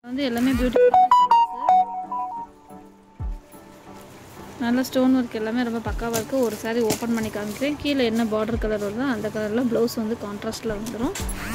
வந்து எல்லாமே பியூட்டிஃபுல்லான நல்ல ஸ்டோன் ஒர்க் எல்லாமே ரொம்ப பக்காவாக இருக்குது ஒரு saree ஓப்பன் பண்ணி காமிக்கிறேன் கீழே என்ன பார்டர் கலர் வருதோ அந்த கலரில் ப்ளவுஸ் வந்து கான்ட்ராஸ்ட்டில் வந்துடும்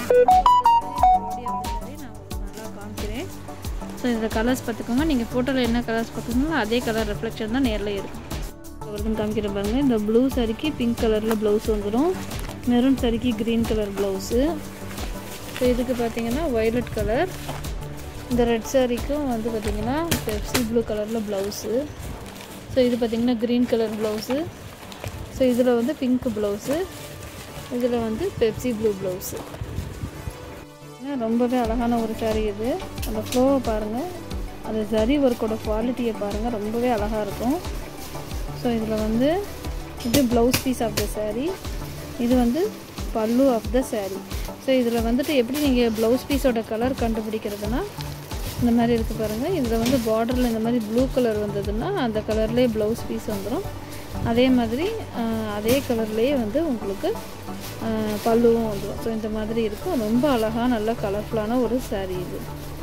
நான் நல்லா காமிக்கிறேன் ஸோ இதில் கலர்ஸ் பார்த்துக்கோங்க நீங்கள் ஃபோட்டோவில் என்ன கலர்ஸ் பார்த்துக்கோங்களோ அதே கலர் ரிஃப்ளெக்ஷன் தான் நேரில் இருக்கும் வரைக்கும் காமிக்கிறேன் பாருங்க இந்த ப்ளூ சரிக்கு பிங்க் கலரில் ப்ளவுஸ் வந்துடும் மெரூன் சரிக்கு க்ரீன் கலர் ப்ளவுஸு ஸோ இதுக்கு பார்த்தீங்கன்னா வயலட் கலர் இந்த ரெட் சாரிக்கும் வந்து பார்த்தீங்கன்னா பெப்சி ப்ளூ கலரில் ப்ளவுஸு ஸோ இது பார்த்தீங்கன்னா க்ரீன் கலர் ப்ளவுஸு ஸோ இதில் வந்து பிங்க் ப்ளவுஸு இதில் வந்து பெப்சி ப்ளூ ப்ளவுஸு ரொம்பவே அழகான ஒரு saree இது அந்த ஃப்ளோவை பாருங்கள் அந்த சரி ஒர்க்கோட குவாலிட்டியை பாருங்கள் ரொம்பவே அழகாக இருக்கும் ஸோ இதில் வந்து இது blouse piece of the saree இது வந்து பல்லு ஆஃப் த saree ஸோ இதில் வந்துட்டு எப்படி நீங்கள் ப்ளவுஸ் பீஸோட கலர் கண்டுபிடிக்கிறதுனா இந்த மாதிரி இருக்குது பாருங்கள் இதில் வந்து பார்டரில் இந்த மாதிரி ப்ளூ கலர் வந்ததுன்னா அந்த கலர்லேயே ப்ளவுஸ் பீஸ் வந்துடும் அதே மாதிரி ஆஹ், அதே கலர்லேயே வந்து உங்களுக்கு ஆஹ், பல்லுவும் வந்துடும் ஸோ இந்த மாதிரி இருக்கும் ரொம்ப அழகாக நல்ல கலர்ஃபுல்லான ஒரு saree இது